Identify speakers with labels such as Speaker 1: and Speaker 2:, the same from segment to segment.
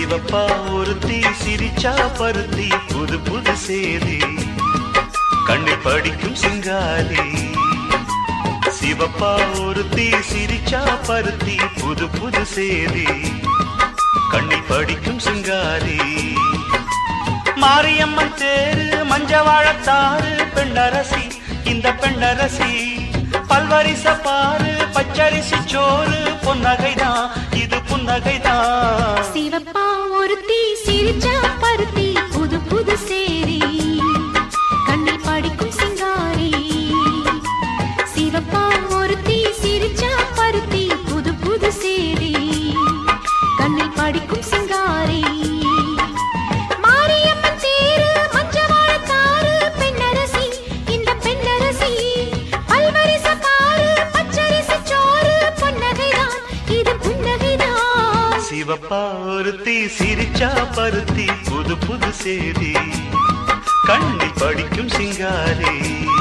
Speaker 1: சிவப்பா ஒருத்தி சிரிச்சா பருத்தி புது புது சேதி கண்ணில் படிக்கும் சிங்காரி சிவப்பா ஒருத்தி சிரிச்சா பருத்தி புது புது சேதி கண்ணில் படிக்கும் சிங்காரி மாரியம்மன் தேரு மஞ்ச வாழத்தாறு பெண்ணரசி இந்த பெண்ணரசி பல்வரிச பாரு பச்சரிசி சோறு புன்னகைதான் இது புன்னகைதான்
Speaker 2: சிவப்பா ஒருத்தி சிரிச்சா பருத்தி புது புது சேரி கண்ணில் படிக்கும் சிங்காரி சிவப்பா ஒருத்தி சிரிச்சா பருத்தி புது புது சேரி கண்ணில் படிக்கும் சிங்காரி மாரியம்மன் தேரு மஞ்சவாழத்தாறு பெண்ணரசி இந்த பெண்ணரசி பல்வரிச பாரு பச்சரிசி சோறு புன்னகைதான் இது புன்னகைதான்
Speaker 1: சிவப்பா ஒருத்தி சிரிச்சா பருத்தி புது புது சேதி கண்ணில் படிக்கும் சிங்காரி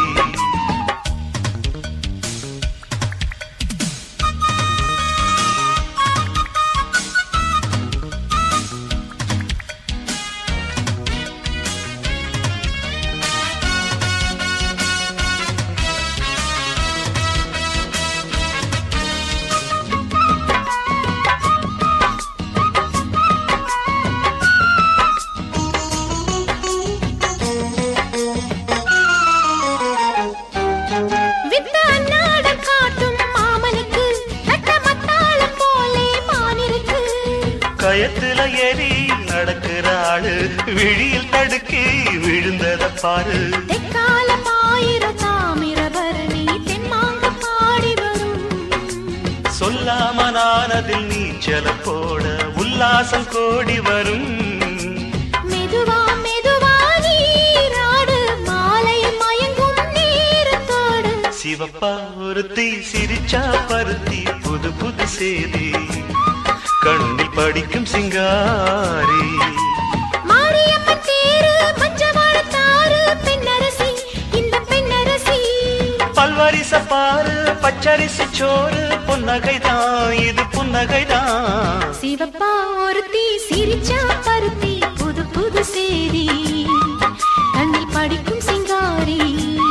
Speaker 2: வித்த அன்னாடம் காட்டும் மாமனுக்கு நட்ட மத்தாளம் போலே மானிருக்கு
Speaker 1: கயத்துல ஏறி நடக்கிற ஆளு விழியில் தடுக்கி விழுந்தத பாரு
Speaker 2: தெக்கால பாயிர தாமிரபரணி தென்மாங்க பாடி வரும்
Speaker 1: சொல்லாம நான் அதில் நீச்சல போட உல்லாசம் கோடி வரும்
Speaker 2: மெதுவா மெதுவா நீராடு மாலை மயங்கும் நேரத்தோடு
Speaker 1: சிவப்பா ஒருத்தி சிரிச்சா பருத்தி புது புது சேதி கண்ணில் படிக்கும் சிங்காரி
Speaker 2: மாரியம்மன் தேரு மஞ்சவாழத்தாறு பெண்ணரசி இந்த பெண்ணரசி
Speaker 1: பல்வரிச பாரு பச்சரிசி சோறு புன்னகைதான் இது புன்னகைதான்
Speaker 2: சிவப்பா ஒருத்தி சிரிச்சா பருத்தி புது புது சேரி கண்ணில் படிக்கும் சிங்காரி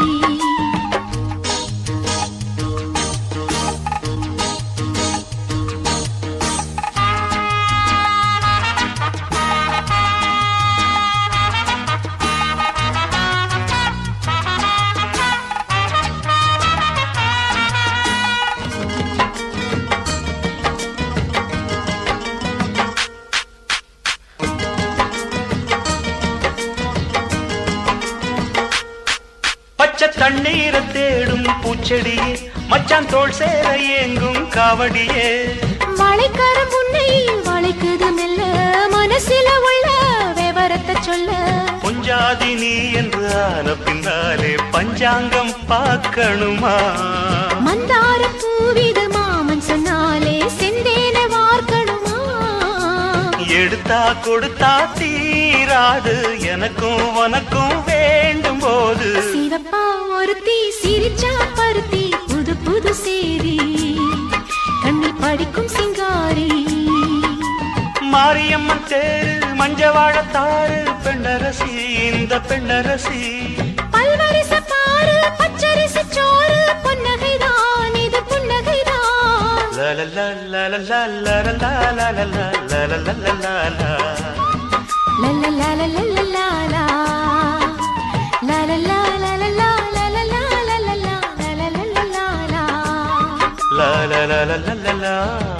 Speaker 1: பச்சை தண்ணீரை தேடும் பூச்செடியே மச்சான் தோள் சேர ஏங்கும் காவடியே
Speaker 2: மழைக்காரம் உன்னை வளைக்குது மெல்ல மனசில உள்ள விவரத்தை சொல்ல
Speaker 1: பொஞ்சாதி நீ என்று ஆன பின்னாலே பஞ்சாங்கம் பார்க்கணுமா
Speaker 2: மந்தார பூவிது மாமன் சொன்னாலே செந்தேன வார்க்கணுமா
Speaker 1: எடுத்தா கொடுத்தா தீராது எனக்கும் உனக்கும் வேண்டும் போது
Speaker 2: சிவப்பா ஒருத்தி சிரிச்சா பருத்தி புது புது சேரி கண்ணில் படிக்கும் சிங்காரி
Speaker 1: மாரியம்மன் தேரு மஞ்ச வாழத்தாறு பெண்ணரசி இந்த பெண்ணரசி
Speaker 2: பல்வரிச பாரு பச்சரிசி சோறு புன்னகைதான் இது புன்னகைதான்
Speaker 1: லலலா லலலா லலலா லலலா லலலா லலலா.
Speaker 2: லலலலலலலலா. லலலலலலலலலலா, லலலலலலலலா.
Speaker 1: La la la la la la la